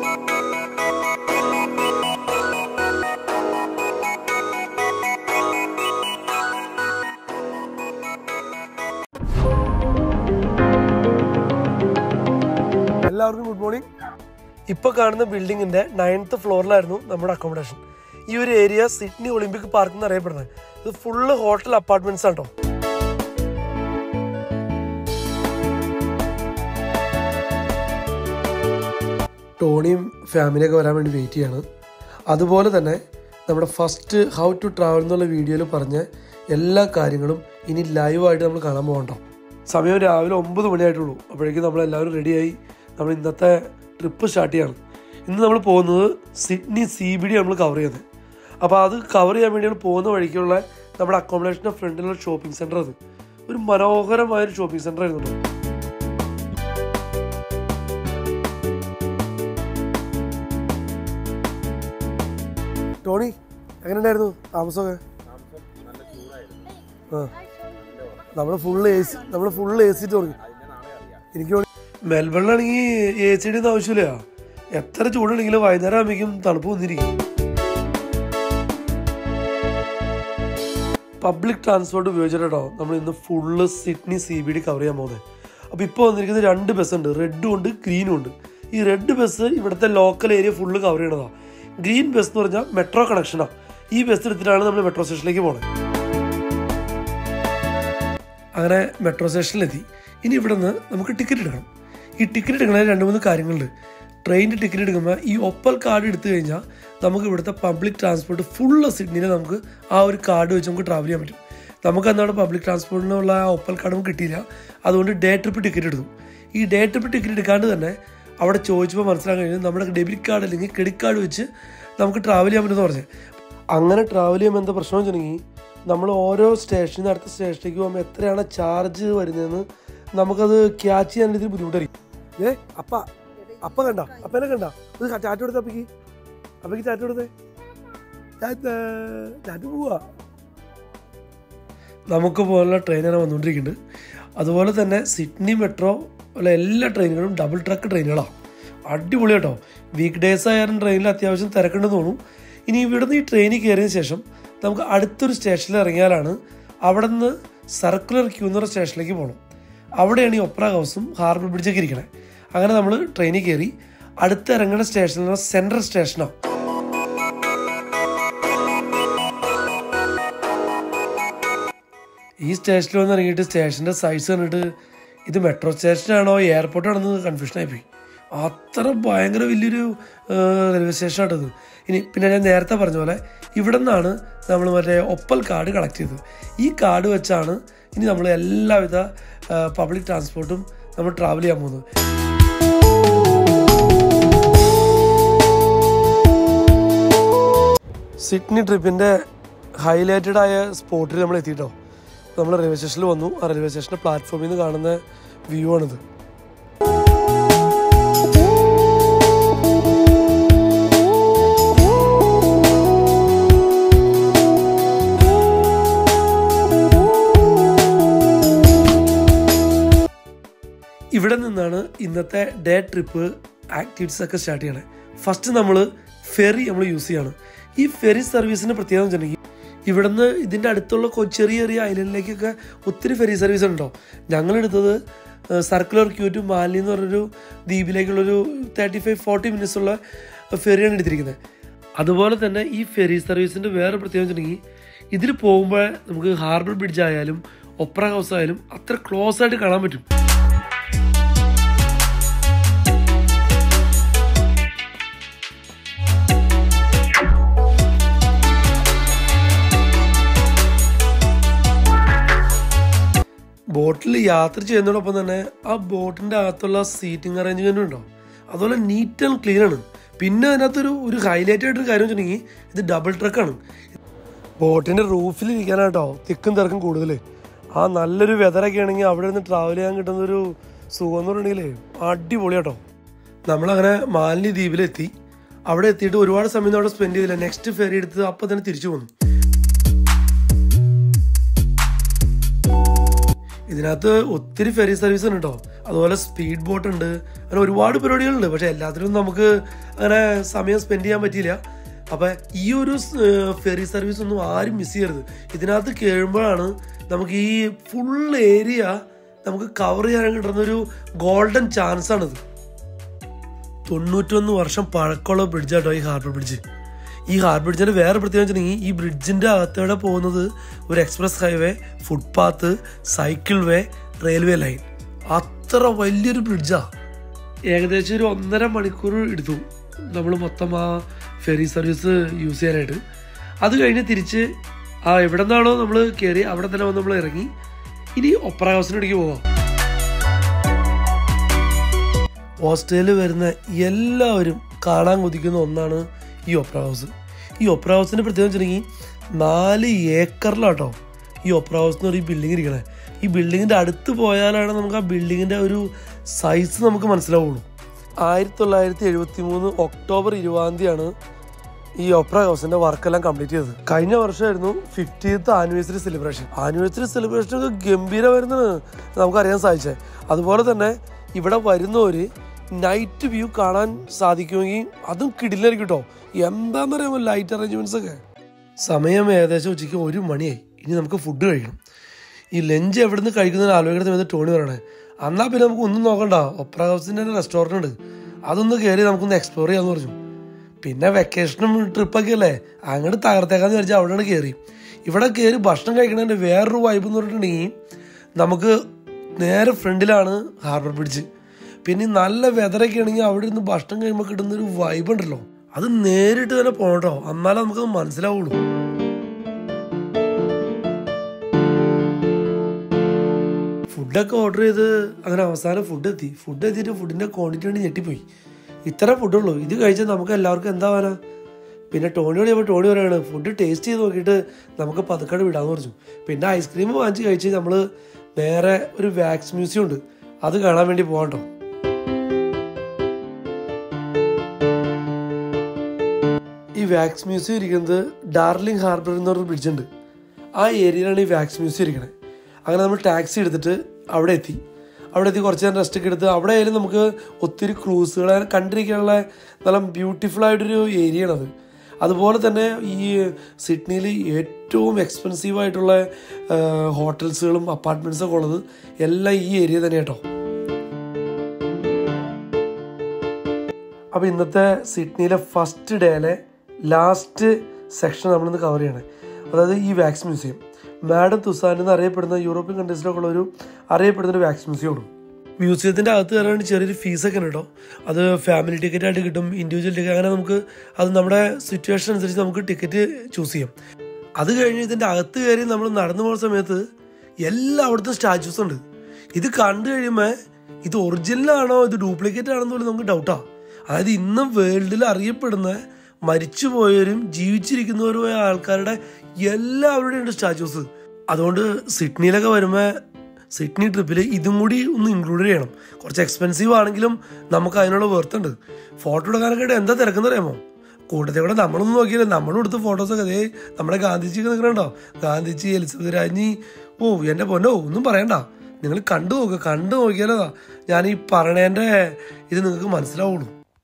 എല്ലാവർക്കും good morning ഇപ്പോൾ കാണുന്ന ബിൽഡിങ്ങിന്റെ നയൻത്ത് ഫ്ലോറിലായിരുന്നു നമ്മുടെ അക്കോമഡേഷൻ ഈ ഒരു ഏരിയ സിഡ്നി ഒളിമ്പിക് പാർക്ക് എന്ന് അറിയപ്പെടുന്നത് ഇത് ഫുള്ള് ഹോട്ടൽ അപ്പാർട്ട്മെന്റ്സ് ആണ് കേട്ടോ ടോണിയും ഫാമിലിയൊക്കെ വരാൻ വേണ്ടി വെയിറ്റ് ചെയ്യാണ് അതുപോലെ തന്നെ നമ്മുടെ ഫസ്റ്റ് ഹൗ ടു ട്രാവൽ എന്നുള്ള വീഡിയോയിൽ പറഞ്ഞ എല്ലാ കാര്യങ്ങളും ഇനി ലൈവായിട്ട് നമ്മൾ കാണാൻ പോകണ്ടോ സമയം രാവിലെ ഒമ്പത് മണിയായിട്ടുള്ളൂ അപ്പോഴേക്കും നമ്മളെല്ലാവരും റെഡിയായി നമ്മൾ ഇന്നത്തെ ട്രിപ്പ് സ്റ്റാർട്ട് ചെയ്യാണ് ഇന്ന് നമ്മൾ പോകുന്നത് സിഡ്നി സി ബി ഡി നമ്മൾ കവർ ചെയ്യുന്നത് അപ്പോൾ അത് കവർ ചെയ്യാൻ വേണ്ടി നമ്മൾ പോകുന്ന വഴിക്കുള്ള നമ്മുടെ അക്കോമഡേഷൻ്റെ ഫ്രണ്ടിലുള്ള ഷോപ്പിംഗ് സെൻറ്റർ അത് ഒരു മനോഹരമായൊരു ഷോപ്പിംഗ് സെൻറ്റർ ആയിരുന്നു കേട്ടോ. ടോണി എങ്ങനെ ഉണ്ടായിരുന്നു താമസമൊക്കെ ആ നമ്മൾ ഫുള്ള് എ സി നമ്മൾ ഫുള്ള് എ സി തുടങ്ങി എനിക്ക് തോന്നി മെൽബണിലാണെങ്കിൽ എ സിയുടെ ഒന്നും ആവശ്യമില്ല എത്ര ചൂടുണ്ടെങ്കിലും വൈകുന്നേരം ആകുമ്പോഴേക്കും തണുപ്പ് വന്നിരിക്കും പബ്ലിക് ട്രാൻസ്പോർട്ട് ഉപയോഗിച്ചിട്ടോ നമ്മൾ ഇന്ന് full Sydney C B D cover ചെയ്യാൻ പോകുന്നത് അപ്പോൾ ഇപ്പോൾ വന്നിരിക്കുന്നത് രണ്ട് ബസ് ഉണ്ട് റെഡും ഉണ്ട് ഗ്രീനും ഉണ്ട് ഈ റെഡ് ബസ് ഇവിടുത്തെ ലോക്കൽ ഏരിയ ഫുള്ള് കവർ ചെയ്യണതാണ് ഗ്രീൻ ബസ് എന്ന് പറഞ്ഞാൽ മെട്രോ കണക്ഷനാണ് ഈ ബസ് എടുത്തിട്ടാണ് നമ്മൾ മെട്രോ സ്റ്റേഷനിലേക്ക് പോകുന്നത് അങ്ങനെ മെട്രോ സ്റ്റേഷനിലെത്തി ഇനി ഇവിടെ നിന്ന് നമുക്ക് ടിക്കറ്റ് എടുക്കണം ഈ ടിക്കറ്റ് എടുക്കണതിൽ രണ്ട് മൂന്ന് കാര്യങ്ങളുണ്ട് ട്രെയിനിൻ്റെ ടിക്കറ്റ് എടുക്കുമ്പോൾ ഈ ഒപ്പൽ കാർഡ് എടുത്തു കഴിഞ്ഞാൽ നമുക്ക് ഇവിടുത്തെ പബ്ലിക് ട്രാൻസ്പോർട്ട് ഫുള്ള് സിഡ്നിയിൽ നമുക്ക് ആ ഒരു കാർഡ് വെച്ച് നമുക്ക് ട്രാവൽ ചെയ്യാൻ പറ്റും നമുക്ക് അന്നാണ് പബ്ലിക് ട്രാൻസ്പോർട്ടിനുള്ള ആ ഒപ്പൽ കാർഡ് നമുക്ക് കിട്ടിയില്ല അതുകൊണ്ട് ഡേ ട്രിപ്പ് ടിക്കറ്റ് എടുത്തു ഈ ഡേ ട്രിപ്പ് ടിക്കറ്റ് എടുക്കാണ്ട് തന്നെ അവിടെ ചോദിച്ചപ്പോൾ മനസ്സിലാക്കാൻ കഴിഞ്ഞത് നമ്മുടെ ഡെബിറ്റ് കാർഡ് അല്ലെങ്കിൽ ക്രെഡിറ്റ് കാർഡ് വെച്ച് നമുക്ക് ട്രാവൽ ചെയ്യാൻ പറ്റുമെന്ന് പറഞ്ഞത് അങ്ങനെ ട്രാവൽ ചെയ്യുമ്പോൾ എന്താ പ്രശ്നം വെച്ചിട്ടുണ്ടെങ്കിൽ നമ്മൾ ഓരോ സ്റ്റേഷനിൽ നിന്ന് അടുത്ത സ്റ്റേഷനിലേക്ക് പോകുമ്പോൾ എത്രയാണ് ചാർജ് വരുന്നതെന്ന് നമുക്കത് ക്യാച്ച് ചെയ്യാൻ ഇതിൽ ബുദ്ധിമുട്ടായിരിക്കും ഏ അപ്പ അപ്പ കണ്ട അപ്പനെ കണ്ട ഒരു ചാറ്റ് കൊടുത്ത അപ്പക്ക് അപ്പക്ക് ചാറ്റ് കൊടുത്തേ ചാറ്റ് പോവാ നമുക്ക് പോലുള്ള ട്രെയിനാണ് വന്നുകൊണ്ടിരിക്കുന്നുണ്ട് അതുപോലെ തന്നെ സിഡ്നി മെട്രോ ഉള്ള എല്ലാ ട്രെയിനുകളും ഡബിൾ ട്രക്ക് ട്രെയിനുകളാണ് അടിപൊളി കേട്ടോ വീക്ക് ഡേയ്സ് ആയാലും ട്രെയിനിൽ അത്യാവശ്യം തിരക്കുണ്ടെന്ന് തോന്നും ഇനി ഇവിടുന്ന് ഈ ട്രെയിനിൽ കയറിയതിന് ശേഷം നമുക്ക് അടുത്തൊരു സ്റ്റേഷനിൽ ഇറങ്ങിയാലാണ് അവിടെ നിന്ന് സർക്കുലർ ക്യൂ എന്ന് പറഞ്ഞ സ്റ്റേഷനിലേക്ക് പോകണം അവിടെയാണ് ഈ ഒപ്ര ഹൗസും ഹാർബർ ബ്രിഡ്ജൊക്കെ ഇരിക്കണേ അങ്ങനെ നമ്മൾ ട്രെയിനിൽ കയറി അടുത്ത് ഇറങ്ങുന്ന സ്റ്റേഷൻ സെൻട്രൽ സ്റ്റേഷനാണ് ഈ സ്റ്റേഷനിൽ വന്ന് ഇറങ്ങിയിട്ട് സ്റ്റേഷൻ്റെ സൈസ് കണ്ടിട്ട് ഇത് മെട്രോ സ്റ്റേഷനാണോ എയർപോർട്ടാണെന്ന് കൺഫ്യൂഷൻ ആയിപ്പോയി അത്ര ഭയങ്കര വലിയൊരു റെയിൽവേ സ്റ്റേഷനായിട്ടത് ഇനി പിന്നെ ഞാൻ നേരത്തെ പറഞ്ഞ പോലെ ഇവിടെ നിന്നാണ് നമ്മൾ മറ്റേ ഒപ്പൽ കാർഡ് കളക്ട് ചെയ്തത് ഈ കാർഡ് വെച്ചാണ് ഇനി നമ്മൾ എല്ലാവിധ പബ്ലിക് ട്രാൻസ്പോർട്ടും നമ്മൾ ട്രാവൽ ചെയ്യാൻ പോകുന്നത് സിഡ്നി ട്രിപ്പിൻ്റെ ഹൈലൈറ്റഡ് ആയ സ്പോട്ടിൽ നമ്മൾ എത്തിയിട്ടോ നമ്മൾ റെയിൽവേ സ്റ്റേഷനിൽ വന്നു ആ റെയിൽവേ സ്റ്റേഷൻ്റെ പ്ലാറ്റ്ഫോമിൽ നിന്ന് കാണുന്ന വ്യൂ ആണിത് ഇവിടെ നിന്നാണ് ഇന്നത്തെ ഡേ ട്രിപ്പ് ആക്ടിവിറ്റീസ് ഒക്കെ സ്റ്റാർട്ട് ചെയ്യണേ ഫസ്റ്റ് നമ്മൾ ഫെറി നമ്മൾ യൂസ് ചെയ്യാണ് ഈ ഫെറി സർവീസിന്റെ പ്രത്യേകത എന്ന് വെച്ചിട്ടുണ്ടെങ്കിൽ ഇവിടുന്ന് ഇതിൻ്റെ അടുത്തുള്ള കൊ- ചെറിയ ചെറിയ ഐലൻഡിലേക്കൊക്കെ ഒത്തിരി ഫെറി സർവീസ് ഉണ്ടോ ഞങ്ങളെടുത്തത് സർക്കുലർ ക്യൂ ടു മാലി എന്ന് പറഞ്ഞൊരു ദ്വീപിലേക്കുള്ളൊരു തേർട്ടി ഫൈവ് ഫോർട്ടി മിനിറ്റ്സ് ഉള്ള ഫെറിയാണ് എടുത്തിരിക്കുന്നത് അതുപോലെ തന്നെ ഈ ഫെറി സർവീസിൻ്റെ വേറെ പ്രത്യേകത വെച്ചിട്ടുണ്ടെങ്കിൽ ഇതിൽ പോകുമ്പോൾ നമുക്ക് ഹാർബർ ബ്രിഡ്ജ് ആയാലും ഒപ്ര ഹൗസ് ആയാലും അത്ര ക്ലോസ് ആയിട്ട് കാണാൻ പറ്റും ബോട്ടിൽ യാത്ര ചെയ്യുന്നതോടൊപ്പം തന്നെ ആ ബോട്ടിന്റെ അകത്തുള്ള സീറ്റിംഗ് അറേഞ്ച്മെന്റ് ഉണ്ടോ അതുപോലെ നീറ്റ് ആൻഡ് ക്ലീൻ ആണ് പിന്നെ അതിനകത്തൊരു ഒരു ഹൈലൈറ്റ് ആയിട്ടൊരു കാര്യം വെച്ചിട്ടുണ്ടെങ്കിൽ ഇത് ഡബിൾ ട്രക്കാണ് ബോട്ടിന്റെ റൂഫിൽ ഇരിക്കാനാട്ടോ തിക്കും തിരക്കും കൂടുതൽ ആ നല്ലൊരു വെതറൊക്കെ ആണെങ്കിൽ അവിടെ നിന്ന് ട്രാവൽ ചെയ്യാൻ കിട്ടുന്ന ഒരു സുഖം എന്ന് പറഞ്ഞിട്ടുണ്ടെങ്കിലേ അടിപൊളിയാട്ടോ നമ്മളങ്ങനെ മാലിന്യ ദ്വീപിലെത്തി അവിടെ എത്തിയിട്ട് ഒരുപാട് സമയം അവിടെ സ്പെൻഡ് ചെയ്തില്ല നെക്സ്റ്റ് ഫെറി എടുത്ത് അപ്പം തന്നെ തിരിച്ചു പോന്നു ഇതിനകത്ത് ഒത്തിരി ഫെറി സർവീസ് ഉണ്ട് കേട്ടോ അതുപോലെ സ്പീഡ് ബോട്ട് ഉണ്ട് അങ്ങനെ ഒരുപാട് പരിപാടികളുണ്ട് പക്ഷെ എല്ലാത്തിനും നമുക്ക് അങ്ങനെ സമയം സ്പെൻഡ് ചെയ്യാൻ പറ്റിയില്ല അപ്പം ഈ ഒരു ഫെറി സർവീസ് ഒന്നും ആരും മിസ് ചെയ്യരുത് ഇതിനകത്ത് കയറുമ്പോഴാണ് നമുക്ക് ഈ ഫുൾ ഏരിയ നമുക്ക് കവർ ചെയ്യാൻ കിട്ടുന്ന ഒരു ഗോൾഡൻ ചാൻസ് ആണിത് തൊണ്ണൂറ്റൊന്ന് വർഷം പഴക്കമുള്ള ബ്രിഡ്ജാട്ടോ ഈ ഹാർബർ ബ്രിഡ്ജ് ഈ ഹാർബർ ബ്രിഡ്ജിന്റെ വേറെ പ്രത്യേകത വെച്ചിട്ടുണ്ടെങ്കിൽ ഈ ബ്രിഡ്ജിന്റെ അകത്തൂടെ പോകുന്നത് ഒരു express highway footpath cycle way railway line അത്ര വലിയൊരു ബ്രിഡ്ജാ ഏകദേശം ഒരു ഒന്നര മണിക്കൂർ എടുത്തു നമ്മൾ മൊത്തം ആ ഫെറി സർവീസ് യൂസ് ചെയ്യാനായിട്ട് അത് കഴിഞ്ഞ് തിരിച്ച് ആ എവിടെ നിന്നാണോ നമ്മൾ കയറി അവിടെ തന്നെ വന്ന് നമ്മൾ ഇറങ്ങി ഇനി ഒപ്പറ ഹൗസിനടിക്ക് പോവാം ഓസ്ട്രേലിയ വരുന്ന എല്ലാവരും കാണാൻ കൊതിക്കുന്ന ഒന്നാണ് ഈ ഒപ്ര ഹൗസ് ഈ ഒപ്ര ഹൗസിന്റെ പ്രത്യേകത വെച്ചിട്ടുണ്ടെങ്കിൽ നാല് ഏക്കറിലാട്ടോ ഈ ഒപ്ര ഹൗസ് എന്ന് പറയുന്ന ബിൽഡിംഗ് ഇരിക്കണേ ഈ ബിൽഡിങ്ങിന്റെ അടുത്ത് പോയാലാണ് നമുക്ക് ആ ബിൽഡിങ്ങിന്റെ ഒരു സൈസ് നമുക്ക് മനസ്സിലാവുള്ളൂ ആയിരത്തി തൊള്ളായിരത്തി എഴുപത്തി മൂന്ന് ഒക്ടോബർ ഇരുപതാം തീയതിയാണ് ഈ ഒപ്ര ഹൗസിന്റെ വർക്കെല്ലാം കംപ്ലീറ്റ് ചെയ്തത് കഴിഞ്ഞ വർഷമായിരുന്നു fiftieth anniversary celebration anniversary celebration ഒക്കെ ഗംഭീരമായിരുന്നു നമുക്കറിയാൻ സാധിച്ചത് അതുപോലെ തന്നെ ഇവിടെ വരുന്നവര് നൈറ്റ് വ്യൂ കാണാൻ സാധിക്കുമെങ്കിൽ അതും കിടിലായിരിക്കും കേട്ടോ എന്താന്ന് പറയുമ്പോൾ ലൈറ്റ് അറേഞ്ച്മെന്റ്സ് ഒക്കെ സമയം ഏകദേശം ഉച്ചയ്ക്ക് ഒരു മണിയായി ഇനി നമുക്ക് ഫുഡ് കഴിക്കണം ഈ ലഞ്ച് എവിടെ നിന്ന് കഴിക്കുന്നതിന് ആലോചിക്കുന്ന സമയത്ത് ടോണി പറയണേ എന്നാൽ പിന്നെ നമുക്ക് ഒന്നും നോക്കണ്ട ഒപ്ര ഹൗസിൻ്റെ തന്നെ റെസ്റ്റോറൻറ്റ് ഉണ്ട് അതൊന്ന് കയറി നമുക്കൊന്ന് എക്സ്പ്ലോർ ചെയ്യാമെന്ന് പറഞ്ഞു പിന്നെ വെക്കേഷനും ട്രിപ്പൊക്കെ അല്ലേ അങ്ങോട്ട് തകർത്തേക്കാന്ന് വിചാരിച്ചാൽ അവിടെയാണ് കയറി ഇവിടെ കയറി ഭക്ഷണം കഴിക്കണതിൻ്റെ വേറൊരു വൈബ് എന്ന് പറഞ്ഞിട്ടുണ്ടെങ്കിൽ നമുക്ക് നേരെ ഫ്രണ്ടിലാണ് ഹാർബർ ബ്രിഡ്ജ് പിന്നെ ഈ നല്ല വെതറൊക്കെ ആണെങ്കിൽ അവിടെ ഇരുന്ന് ഭക്ഷണം കഴിയുമ്പോൾ കിട്ടുന്ന ഒരു വൈബ് ഉണ്ടല്ലോ അത് നേരിട്ട് തന്നെ പോകട്ടോ എന്നാലേ നമുക്കത് മനസ്സിലാവുള്ളൂ ഫുഡൊക്കെ ഓർഡർ ചെയ്ത് അങ്ങനെ അവസാനം ഫുഡ് എത്തി ഫുഡ് എത്തിയിട്ട് ഫുഡിന്റെ ക്വാണ്ടിറ്റി വേണ്ടി ഞെട്ടിപ്പോയി ഇത്ര ഫുഡുള്ളൂ ഇത് കഴിച്ചാൽ നമുക്ക് എല്ലാവർക്കും എന്താ വേണം പിന്നെ ടോണിയോട് ചെയ്യുമ്പോൾ ടോണി പറയാണ് ഫുഡ് ടേസ്റ്റ് ചെയ്ത് നോക്കിയിട്ട് നമുക്ക് പതുക്കട് വിടാന്ന് പറഞ്ഞു പിന്നെ ഐസ്ക്രീം വാങ്ങിച്ച് കഴിച്ച് നമ്മൾ നേരെ ഒരു വാക്സ് മ്യൂസിയം ഉണ്ട് അത് കാണാൻ വേണ്ടി പോകട്ടോ ഈ വാക്സ് മ്യൂസിയം ഇരിക്കുന്നത് ഡാർലിംഗ് ഹാർബർ എന്ന് പറഞ്ഞൊരു ബ്രിഡ്ജ് ഉണ്ട് ആ ഏരിയയിലാണ് ഈ വാക്സ് മ്യൂസിയം ഇരിക്കുന്നത് അങ്ങനെ നമ്മൾ ടാക്സി എടുത്തിട്ട് അവിടെ എത്തി അവിടെ എത്തി കുറച്ച് നേരം റെസ്റ്റ് ഒക്കെ എടുത്ത് അവിടെ ആയാലും നമുക്ക് ഒത്തിരി ക്രൂസുകൾ കണ്ടിരിക്കാനുള്ള നല്ല ബ്യൂട്ടിഫുൾ ആയിട്ടൊരു ഏരിയ ആണത് അതുപോലെ തന്നെ ഈ സിഡ്നിയിൽ ഏറ്റവും എക്സ്പെൻസീവ് ആയിട്ടുള്ള ഹോട്ടൽസുകളും അപ്പാർട്ട്മെൻറ്റ്സും ഒക്കെ ഉള്ളത് എല്ലാം ഈ ഏരിയ തന്നെ കേട്ടോ അപ്പോൾ ഇന്നത്തെ സിഡ്നിയിലെ ഫസ്റ്റ് ഡേയിലെ ലാസ്റ്റ് സെക്ഷൻ നമ്മളിന്ന് കവർ ചെയ്യണേ അതായത് ഈ വാക്സ് മ്യൂസിയം മാഡം തുസാൻ എന്ന് അറിയപ്പെടുന്ന യൂറോപ്യൻ കൺട്രീസിലൊക്കെ ഉള്ള ഒരു അറിയപ്പെടുന്ന ഒരു വാക്സ് മ്യൂസിയമാണ് മ്യൂസിയത്തിൻ്റെ അകത്ത് കയറാൻ ചെറിയൊരു ഫീസൊക്കെ ഉണ്ട് കേട്ടോ അത് ഫാമിലി ടിക്കറ്റ് ആയിട്ട് കിട്ടും ഇൻഡിവിജ്വൽ ടിക്കറ്റ് അങ്ങനെ നമുക്ക് അത് നമ്മുടെ സിറ്റുവേഷൻ അനുസരിച്ച് നമുക്ക് ടിക്കറ്റ് ചൂസ് ചെയ്യാം അത് കഴിഞ്ഞ് ഇതിൻ്റെ അകത്ത് കയറി നമ്മൾ നടന്നു പോകുന്ന സമയത്ത് എല്ലാ അവിടുത്തെ സ്റ്റാച്യൂസ് ഉണ്ട് ഇത് കണ്ടു കഴിയുമ്പോൾ ഇത് ഒറിജിനലാണോ ഇത് ഡ്യൂപ്ലിക്കേറ്റ് ആണെന്ന് പോലും നമുക്ക് ഡൗട്ടാ അതായത് ഇന്നും വേൾഡിൽ അറിയപ്പെടുന്ന മരിച്ചുപോയവരും ജീവിച്ചിരിക്കുന്നവരുമായ ആൾക്കാരുടെ എല്ലാവരുടെയും ഉണ്ട് സ്റ്റാച്യൂസ് അതുകൊണ്ട് സിഡ്നിയിലൊക്കെ വരുമ്പോൾ സിഡ്നി ട്രിപ്പിൽ ഇതും കൂടി ഒന്ന് ഇൻക്ലൂഡ് ചെയ്യണം കുറച്ച് എക്സ്പെൻസീവ് ആണെങ്കിലും നമുക്ക് അതിനുള്ള വെർത്തുണ്ട് ഫോട്ടോ എടുക്കാനൊക്കെ എന്താ തിരക്കെന്ന് അറിയാമോ കൂട്ടത്തിൽ കൂടെ നമ്മളൊന്നും നോക്കിയില്ല നമ്മളും എടുത്ത ഫോട്ടോസൊക്കെ അതേ നമ്മുടെ ഗാന്ധിജിക്ക് നിൽക്കണുണ്ടോ ഗാന്ധിജി എലിസബത്ത് രാജ്ഞി ഓ എൻ്റെ പൊന്നോ ഒന്നും പറയണ്ട നിങ്ങൾ കണ്ടു നോക്കുക കണ്ടു നോക്കിയാലോ ഞാൻ ഈ പറയണേൻ്റെ ഇത് നിങ്ങൾക്ക് മനസ്സിലാവുള്ളൂ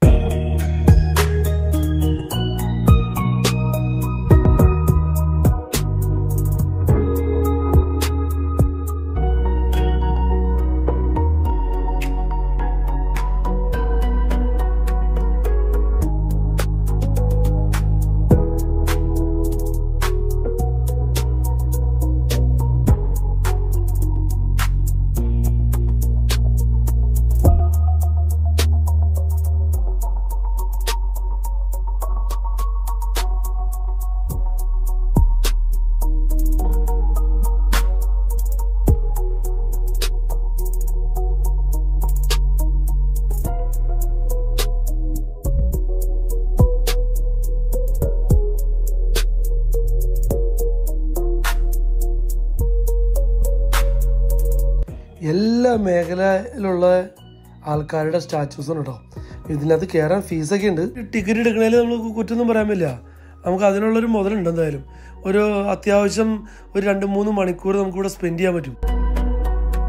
എല്ലാ മേഖലയിലുള്ള ആൾക്കാരുടെ സ്റ്റാച്യൂസ് ഉണ്ട് കേട്ടോ ഇതിനകത്ത് കയറാൻ ഫീസൊക്കെ ഉണ്ട് ടിക്കറ്റ് എടുക്കണേൽ നമുക്ക് കുറ്റമൊന്നും പറയാൻ പറ്റില്ല നമുക്ക് അതിനുള്ളൊരു മുതലുണ്ട് എന്തായാലും ഒരു അത്യാവശ്യം ഒരു രണ്ട് മൂന്ന് മണിക്കൂർ നമുക്കിവിടെ സ്പെൻഡ് ചെയ്യാൻ പറ്റും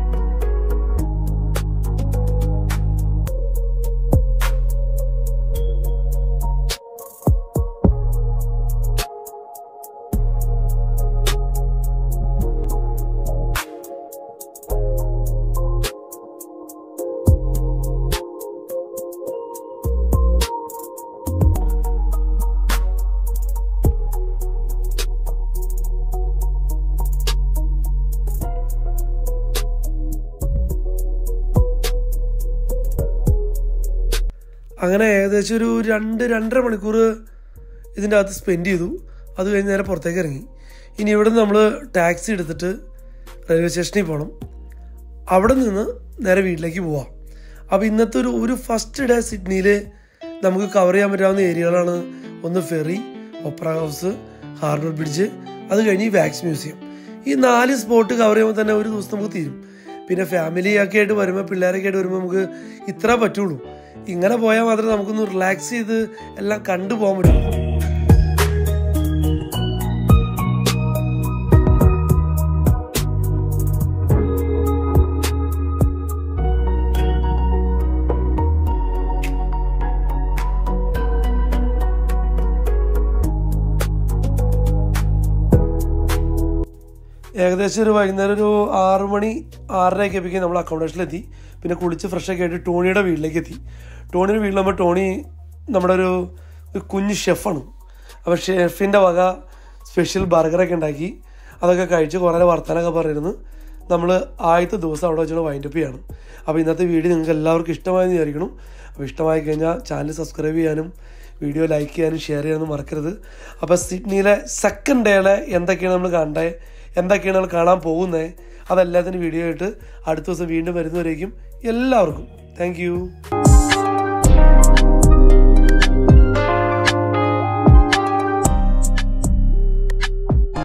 അങ്ങനെ ഏകദേശം ഒരു രണ്ട് രണ്ടര മണിക്കൂർ ഇതിൻ്റെ അകത്ത് സ്പെൻഡ് ചെയ്തു അത് കഴിഞ്ഞ് നേരെ പുറത്തേക്ക് ഇറങ്ങി ഇനി ഇവിടെ നിന്ന് നമ്മൾ ടാക്സി എടുത്തിട്ട് റെയിൽവേ സ്റ്റേഷനിൽ പോകണം അവിടെ നിന്ന് നേരെ വീട്ടിലേക്ക് പോവാം അപ്പോൾ ഇന്നത്തെ ഒരു ഒരു ഫസ്റ്റ് ഡേ സിഡ്നിയിൽ നമുക്ക് കവർ ചെയ്യാൻ പറ്റാവുന്ന ഏരിയകളാണ് ഒന്ന് ferry Opera House Harbour Bridge അത് കഴിഞ്ഞ് ഈ വാക്സ് മ്യൂസിയം ഈ നാല് സ്പോട്ട് കവർ ചെയ്യുമ്പോൾ തന്നെ ഒരു ദിവസം നമുക്ക് തീരും പിന്നെ ഫാമിലി ഒക്കെ ആയിട്ട് വരുമ്പോൾ പിള്ളേരൊക്കെ ആയിട്ട് വരുമ്പോൾ നമുക്ക് ഇത്ര പറ്റുള്ളൂ ഇങ്ങനെ പോയാൽ മാത്രമേ നമുക്കൊന്ന് റിലാക്സ് ചെയ്ത് എല്ലാം കണ്ടു പോകാൻ പറ്റുള്ളൂ ഏകദേശം ഒരു വൈകുന്നേരം ഒരു ആറ് മണി ആറരയൊക്കെ ആയപ്പോഴേക്കും നമ്മൾ അക്കോമഡേഷനിലെത്തി പിന്നെ കുളിച്ച് ഫ്രഷൊക്കെ ആയിട്ട് ടോണിയുടെ വീട്ടിലേക്ക് എത്തി ടോണിയുടെ വീട്ടിലാകുമ്പോൾ ടോണി നമ്മുടെ ഒരു ഒരു കുഞ്ഞ് ഷെഫാണ് അപ്പോൾ ഷെഫിൻ്റെ വക സ്പെഷ്യൽ ബർഗറൊക്കെ ഉണ്ടാക്കി അതൊക്കെ കഴിച്ച് കുറേ വർത്തമാനമൊക്കെ പറഞ്ഞിരുന്നു നമ്മൾ ആദ്യത്തെ ദിവസം അവിടെ വെച്ചുകൊണ്ട് വൈൻഡപ്പ് ചെയ്യാണ് അപ്പോൾ ഇന്നത്തെ വീഡിയോ നിങ്ങൾക്ക് എല്ലാവർക്കും ഇഷ്ടമായെന്ന് വിചാരിക്കണം അപ്പോൾ ഇഷ്ടമായി കഴിഞ്ഞാൽ ചാനൽ സബ്സ്ക്രൈബ് ചെയ്യാനും വീഡിയോ ലൈക്ക് ചെയ്യാനും ഷെയർ ചെയ്യാനും മറക്കരുത് അപ്പോൾ സിഡ്നിയിലെ സെക്കൻഡ് ഡേയിലെ എന്തൊക്കെയാണ് നമ്മൾ കണ്ടത് എന്തൊക്കെയാണ് നമ്മൾ കാണാൻ പോകുന്നത് അതെല്ലാത്തിനും വീഡിയോ ആയിട്ട് അടുത്ത ദിവസം വീണ്ടും വരുന്നവരേക്കും എല്ലാവർക്കും താങ്ക്